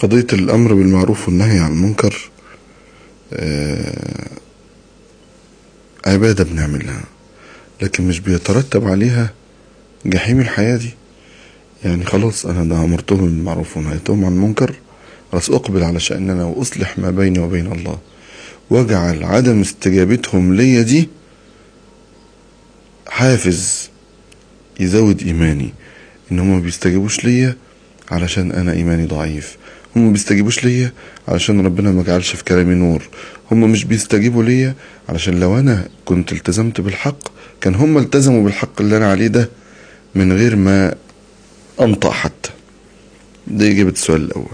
قضية الأمر بالمعروف والنهي عن المنكر آه، عبادة بنعملها لكن مش بيترتب عليها جحيم الحياة دي يعني خلاص أنا ده أمرتهم بالمعروف ونهيتهم عن المنكر خلاص أقبل على شأننا وأصلح ما بيني وبين الله واجعل عدم استجابتهم ليا دي حافز يزود إيماني إن هما بيستجيبوش ليا علشان أنا إيماني ضعيف هم بيستجيبوش ليا علشان ربنا ما جعلش في كلامي نور هم مش بيستجيبوا ليا علشان لو أنا كنت التزمت بالحق كان هم التزموا بالحق اللي أنا عليه ده من غير ما أنطق حتى دي إجابة السؤال الأول